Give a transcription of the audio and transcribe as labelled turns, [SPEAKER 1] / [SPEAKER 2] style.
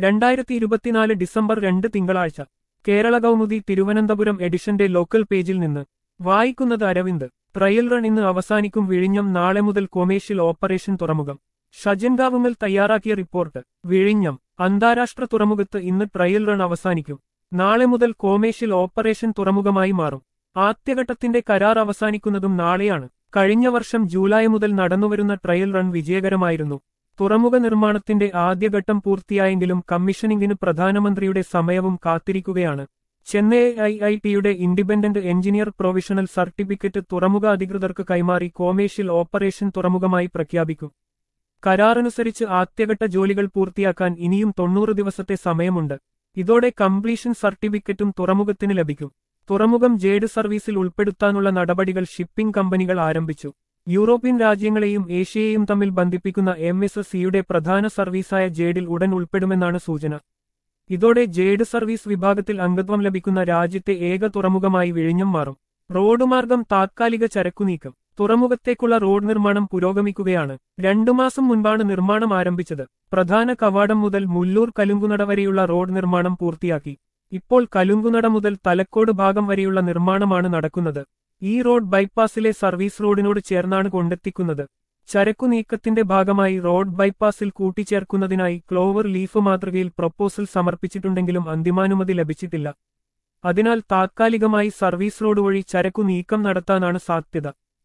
[SPEAKER 1] രണ്ടായിരത്തി ഇരുപത്തിനാല് ഡിസംബർ രണ്ട് തിങ്കളാഴ്ച കേരള കൗമുദി തിരുവനന്തപുരം എഡിഷന്റെ ലോക്കൽ പേജിൽ നിന്ന് വായിക്കുന്നത് അരവിന്ദ് ട്രയൽ റൺ ഇന്ന് അവസാനിക്കും വിഴിഞ്ഞം നാളെ മുതൽ കൊമേഴ്ഷ്യൽ ഓപ്പറേഷൻ തുറമുഖം ഷജൻകാവുമൽ തയ്യാറാക്കിയ റിപ്പോർട്ട് വിഴിഞ്ഞം അന്താരാഷ്ട്ര തുറമുഖത്ത് ഇന്ന് ട്രയൽ റൺ അവസാനിക്കും നാളെ മുതൽ കൊമേഴ്ഷ്യൽ ഓപ്പറേഷൻ തുറമുഖമായി മാറും ആദ്യഘട്ടത്തിന്റെ കരാർ അവസാനിക്കുന്നതും നാളെയാണ് കഴിഞ്ഞ വർഷം ജൂലൈ മുതൽ നടന്നുവരുന്ന ട്രയൽ റൺ വിജയകരമായിരുന്നു തുറമുഖ നിർമ്മാണത്തിന്റെ ആദ്യഘട്ടം പൂർത്തിയായെങ്കിലും കമ്മീഷനിംഗിന് പ്രധാനമന്ത്രിയുടെ സമയവും കാത്തിരിക്കുകയാണ് ചെന്നൈ ഐ ഐ ടിയുടെ ഇൻഡിപെൻഡന്റ് എഞ്ചിനീയർ പ്രൊവിഷണൽ സർട്ടിഫിക്കറ്റ് തുറമുഖ അധികൃതർക്ക് കൈമാറി കൊമേഴ്ഷ്യൽ ഓപ്പറേഷൻ തുറമുഖമായി പ്രഖ്യാപിക്കും കരാറനുസരിച്ച് ആദ്യഘട്ട ജോലികൾ പൂർത്തിയാക്കാൻ ഇനിയും തൊണ്ണൂറ് ദിവസത്തെ സമയമുണ്ട് ഇതോടെ കംപ്ലീഷൻ സർട്ടിഫിക്കറ്റും തുറമുഖത്തിന് ലഭിക്കും തുറമുഖം ജേഡ് സർവീസിൽ ഉൾപ്പെടുത്താനുള്ള നടപടികൾ ഷിപ്പിംഗ് കമ്പനികൾ ആരംഭിച്ചു യൂറോപ്യൻ രാജ്യങ്ങളെയും ഏഷ്യയെയും തമ്മിൽ ബന്ധിപ്പിക്കുന്ന എം എസ് എസ് സിയുടെ പ്രധാന സർവീസായ ജേഡിൽ ഉടൻ ഉൾപ്പെടുമെന്നാണ് സൂചന ഇതോടെ ജേഡ് സർവീസ് വിഭാഗത്തിൽ അംഗത്വം ലഭിക്കുന്ന രാജ്യത്തെ ഏക തുറമുഖമായി വിഴിഞ്ഞം മാറും റോഡ് മാർഗം താത്കാലിക ചരക്കുനീക്കം തുറമുഖത്തേക്കുള്ള റോഡ് നിർമ്മാണം പുരോഗമിക്കുകയാണ് രണ്ടു മാസം മുൻപാണ് നിർമ്മാണം ആരംഭിച്ചത് പ്രധാന കവാടം മുതൽ മുല്ലൂർ കലുങ്കുനട വരെയുള്ള റോഡ് നിർമ്മാണം പൂർത്തിയാക്കി ഇപ്പോൾ കലുങ്കുനട മുതൽ തലക്കോട് ഭാഗം വരെയുള്ള നിർമ്മാണമാണ് നടക്കുന്നത് ഈ റോഡ് ബൈപ്പാസിലെ സർവീസ് റോഡിനോട് ചേർന്നാണ് കൊണ്ടെത്തിക്കുന്നത് ചരക്കു നീക്കത്തിന്റെ ഭാഗമായി റോഡ് ബൈപ്പാസിൽ കൂട്ടിച്ചേർക്കുന്നതിനായി ക്ലോവർ ലീഫ് മാതൃകയിൽ പ്രപ്പോസൽ സമർപ്പിച്ചിട്ടുണ്ടെങ്കിലും അന്തിമാനുമതി ലഭിച്ചിട്ടില്ല അതിനാൽ താത്കാലികമായി സർവീസ് റോഡ് വഴി ചരക്കു നീക്കം നടത്താനാണ് സാധ്യത